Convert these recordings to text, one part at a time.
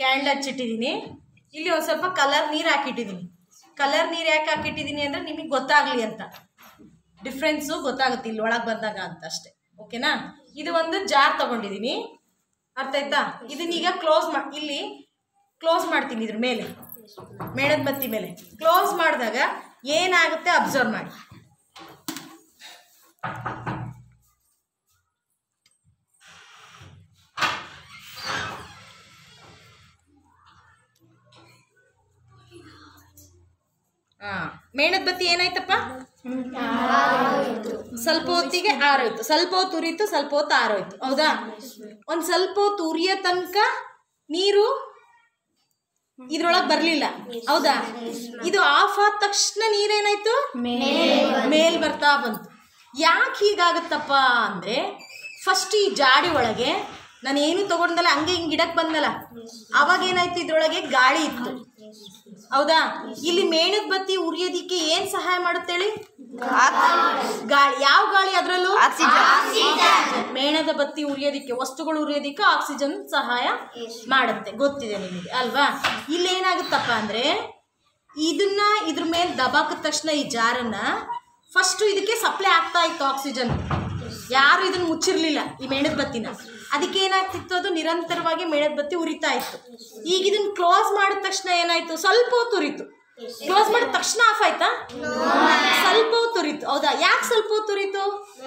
Candle ಹಚ್ಚಿಟ್ಟಿದ್ದೀನಿ ಇಲ್ಲಿ ಒಂದು ಸ್ವಲ್ಪ ಕಲರ್ ನೀರು ಹಾಕಿಟ್ಟಿದ್ದೀನಿ ಕಲರ್ ನೀರು ಯಾಕೆ ಹಾಕಿಟ್ಟಿದ್ದೀನಿ ಅಂದರೆ ನಿಮಗೆ ಗೊತ್ತಾಗಲಿ ಅಂತ ಡಿಫ್ರೆನ್ಸು ಗೊತ್ತಾಗುತ್ತೆ ಇಲ್ಲಿ ಒಳಗೆ ಬಂದಾಗ ಅಂತ ಅಷ್ಟೇ ಓಕೆನಾ ಇದು ಒಂದು ಜಾರ್ ತಗೊಂಡಿದ್ದೀನಿ ಅರ್ಥ ಆಯ್ತಾ ಇದನ್ನೀಗ ಕ್ಲೋಸ್ ಮಾ ಇಲ್ಲಿ ಕ್ಲೋಸ್ ಮಾಡ್ತೀನಿ ಇದ್ರ ಮೇಲೆ ಮೇಣದ ಬತ್ತಿ ಮೇಲೆ ಕ್ಲೋಸ್ ಮಾಡಿದಾಗ ಏನಾಗುತ್ತೆ ಅಬ್ಸರ್ವ್ ಮಾಡಿ ಹಾ ಮೇಣದ ಬತ್ತಿ ಏನಾಯ್ತಪ್ಪ ಸ್ವಲ್ಪ ಹೊತ್ತಿಗೆ ಆರೋಯ್ತು ಸ್ವಲ್ಪ ಹೊತ್ತು ಉರಿತು ಸ್ವಲ್ಪ ಹೊತ್ತು ಆರೋಯ್ತು ಹೌದಾ ಒಂದ್ ಸ್ವಲ್ಪ ಹೊತ್ತು ಉರಿಯೋ ತನಕ ನೀರು ಇದ್ರೊಳಗೆ ಬರ್ಲಿಲ್ಲ ಹೌದಾ ಇದು ಆಫ್ ಆದ ತಕ್ಷಣ ನೀರೇನಾಯ್ತು ಮೇಲ್ ಬರ್ತಾ ಬಂತು ಯಾಕೆ ಹೀಗಾಗುತ್ತಪ್ಪ ಅಂದ್ರೆ ಫಸ್ಟ್ ಈ ಜಾಡಿ ಒಳಗೆ ನಾನು ಏನು ತಗೊಂಡಲ್ಲ ಹಂಗೆ ಹಿಂಗೆ ಗಿಡಕ್ಕೆ ಬಂದಲ್ಲ ಅವಾಗ ಏನಾಯ್ತು ಇದ್ರೊಳಗೆ ಗಾಳಿ ಇತ್ತು ಹೌದಾ ಇಲ್ಲಿ ಮೇಣದ ಬತ್ತಿ ಉರಿಯೋದಿಕ್ಕೆ ಏನ್ ಸಹಾಯ ಮಾಡುತ್ತೇಳಿ ಗಾಳಿ ಯಾವ ಗಾಳಿ ಅದರಲ್ಲೂ ಮೇಣದ ಬತ್ತಿ ಉರಿಯೋದಿಕ್ಕೆ ವಸ್ತುಗಳು ಉರಿಯೋದಿಕ್ಕೆ ಆಕ್ಸಿಜನ್ ಸಹಾಯ ಮಾಡುತ್ತೆ ಗೊತ್ತಿದೆ ನಿಮಗೆ ಅಲ್ವಾ ಇಲ್ಲಿ ಏನಾಗುತ್ತಪ್ಪ ಅಂದ್ರೆ ಇದನ್ನ ಇದ್ರ ಮೇಲೆ ದಬಾಕಿದ ತಕ್ಷಣ ಈ ಜಾರನ್ನ ಫಸ್ಟ್ ಇದಕ್ಕೆ ಸಪ್ಲೈ ಆಗ್ತಾ ಇತ್ತು ಆಕ್ಸಿಜನ್ ಯಾರು ಇದನ್ನ ಮುಚ್ಚಿರ್ಲಿಲ್ಲ ಈ ಮೇಣದ ಬತ್ತಿನ ಅದಕ್ಕೆ ಏನಾಗ್ತಿತ್ತು ಅದು ನಿರಂತರವಾಗಿ ಮೇಣದ ಬತ್ತಿ ಉರಿತಾ ಇತ್ತು ಈಗ ಇದನ್ನ ಕ್ಲೋಸ್ ಮಾಡಿದ ತಕ್ಷಣ ಏನಾಯ್ತು ಸ್ವಲ್ಪ ಹೊತ್ತು ಉರಿತು ಕ್ಲೋಸ್ ಮಾಡಿದ ತಕ್ಷಣ ಆಫ್ ಆಯ್ತಾ ಸ್ವಲ್ಪ ಹೊತ್ತು ಉರಿತು ಹೌದಾ ಯಾಕೆ ಸ್ವಲ್ಪ ಹೊತ್ತು ಉರಿತು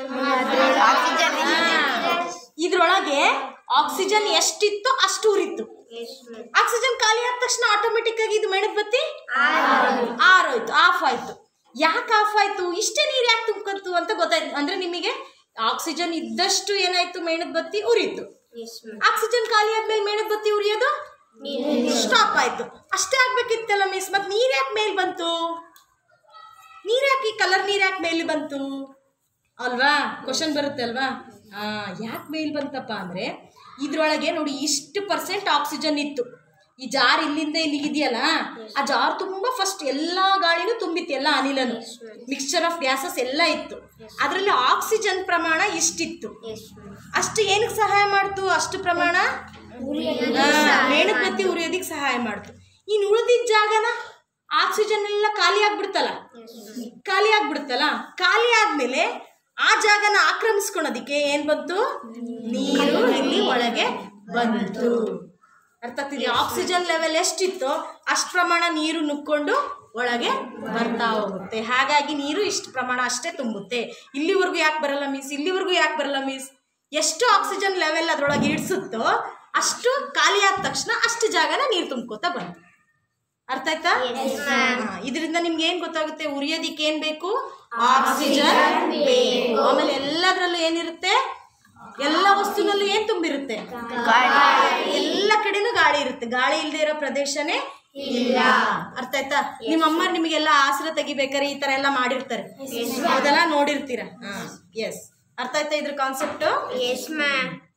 ಹಾ. ಇದ್ರೊಳಗೆ ಆಕ್ಸಿಜನ್ ಎಷ್ಟಿತ್ತು ಅಷ್ಟು ಉರಿತು ಆಕ್ಸಿಜನ್ ಖಾಲಿ ಆದ ತಕ್ಷಣ ಆಟೋಮೆಟಿಕ್ ಆಗಿ ಇದು ಮೇಣದ ಬತ್ತಿ ಆರೋಯ್ತು ಆಫ್ ಆಯ್ತು ಯಾಕೆ ಆಫ್ ಆಯ್ತು ಇಷ್ಟೇ ನೀರು ಯಾಕೆ ತುಂಬ್ಕಂತು ಅಂತ ಗೊತ್ತಾಯ್ತು ಅಂದ್ರೆ ನಿಮಗೆ ಆಕ್ಸಿಜನ್ ಇದ್ದಷ್ಟು ಏನಾಯ್ತು ಮೇಣದ ಬತ್ತಿ ಉರಿತು ಆಕ್ಸಿಜನ್ ಖಾಲಿ ಆದ್ಮೇಲೆ ಮೇಣದ ಬತ್ತಿ ಉರಿಯೋದು ಸ್ಟಾಪ್ ಆಯ್ತು ಅಷ್ಟೇ ಆಗ್ಬೇಕಿತ್ತಲ್ಲ ಮಿಸ್ ಮತ್ತೆ ನೀರ್ ಯಾಕೆ ಮೇಲ್ ಬಂತು ನೀರ್ ಯಾಕೆ ಕಲರ್ ನೀರ್ ಯಾಕೆ ಮೇಲ್ ಬಂತು ಅಲ್ವಾ ಕ್ವಶನ್ ಬರುತ್ತೆ ಅಲ್ವಾ ಯಾಕೆ ಮೇಲ್ ಬಂತಪ್ಪ ಅಂದ್ರೆ ಇದ್ರೊಳಗೆ ನೋಡಿ ಇಷ್ಟು ಪರ್ಸೆಂಟ್ ಆಕ್ಸಿಜನ್ ಇತ್ತು ಈ ಜಾರ್ ಇಲ್ಲಿಂದ ಇಲ್ಲಿಗೆ ಇದೆಯಲ್ಲ ಆ ಜಾರ್ ತುಂಬಾ ಫಸ್ಟ್ ಎಲ್ಲ ಗಾಳಿನೂ ತುಂಬಿತ್ತು ಎಲ್ಲ ಅನಿಲನು ಮಿಕ್ಸ್ಚರ್ ಆಫ್ ಗ್ಯಾಸಸ್ ಎಲ್ಲ ಇತ್ತು ಅದರಲ್ಲಿ ಆಕ್ಸಿಜನ್ ಪ್ರಮಾಣ ಇಷ್ಟಿತ್ತು ಅಷ್ಟು ಏನಕ್ಕೆ ಸಹಾಯ ಮಾಡ್ತು ಅಷ್ಟು ಪ್ರಮಾಣ ಹಾ, ಮೇಣದ ಬತ್ತಿ ಉರಿಯೋದಿಕ್ಕೆ ಸಹಾಯ ಮಾಡ್ತು ಇನ್ನು ಉಳಿದಿದ್ದ ಜಾಗನ ಆಕ್ಸಿಜನ್ ಎಲ್ಲ ಖಾಲಿ ಆಗ್ಬಿಡ್ತಲ್ಲ ಖಾಲಿ ಆಗ್ಬಿಡುತ್ತಲ್ಲ ಖಾಲಿ ಆದ್ಮೇಲೆ ಆ ಜಾಗನ ಆಕ್ರಮಿಸ್ಕೊಳೋದಿಕ್ಕೆ ಏನ್ ಬಂತು ನೀರು ಇಲ್ಲಿ ಒಳಗೆ ಬಂತು ಅರ್ಥ ಆಗ್ತಿದೆ ಆಕ್ಸಿಜನ್ ಲೆವೆಲ್ ಎಷ್ಟಿತ್ತೋ ಅಷ್ಟು ಪ್ರಮಾಣ ನೀರು ನುಕ್ಕೊಂಡು ಒಳಗೆ ಬರ್ತಾ ಹೋಗುತ್ತೆ ಹಾಗಾಗಿ ನೀರು ಇಷ್ಟು ಪ್ರಮಾಣ ಅಷ್ಟೇ ತುಂಬುತ್ತೆ ಇಲ್ಲಿವರೆಗೂ ಯಾಕೆ ಬರಲ್ಲ ಮಿಸ್ ಇಲ್ಲಿವರೆಗೂ ಯಾಕೆ ಬರಲ್ಲ ಮಿಸ್ ಎಷ್ಟು ಆಕ್ಸಿಜನ್ ಲೆವೆಲ್ ಅದ್ರೊಳಗೆ ಇಡ್ಸುತ್ತೋ ಅಷ್ಟು ಖಾಲಿ ಆದ ತಕ್ಷಣ ಅಷ್ಟು ಜಾಗನ ನೀರು ತುಂಬ್ಕೋತಾ ಬಂತು ಅರ್ಥ ಆಯ್ತಾ ಹಾ, ಇದರಿಂದ ನಿಮ್ಗೆ ಏನ್ ಗೊತ್ತಾಗುತ್ತೆ ಉರಿಯೋದಿಕ್ಕೆ ಏನ್ ಬೇಕು ಆಕ್ಸಿಜನ್ ಬೇಕು ಆಮೇಲೆ ಎಲ್ಲದ್ರಲ್ಲೂ ಏನಿರುತ್ತೆ ಎಲ್ಲ ವಸ್ತುನಲ್ಲೂ ಏನ್ ತುಂಬಿರುತ್ತೆ ಎಲ್ಲ ಕಡೆನೂ ಗಾಳಿ ಇರುತ್ತೆ ಗಾಳಿ ಇಲ್ಲದೆ ಇರೋ ಪ್ರದೇಶನೇ ಇಲ್ಲ ಅರ್ಥ ಆಯ್ತಾ ನಿಮ್ಮ ಅಮ್ಮ ನಿಮಗೆಲ್ಲ ಆಸರ ತೆಗಿಬೇಕಾರೆ ಈ ತರ ಎಲ್ಲ ಮಾಡಿರ್ತಾರೆ ಅದೆಲ್ಲ ನೋಡಿರ್ತೀರ ಹಾ ಎಸ್ ಅರ್ಥ ಆಯ್ತಾ ಇದ್ರ ಕಾನ್ಸೆಪ್ಟ್ Yes, ma'am.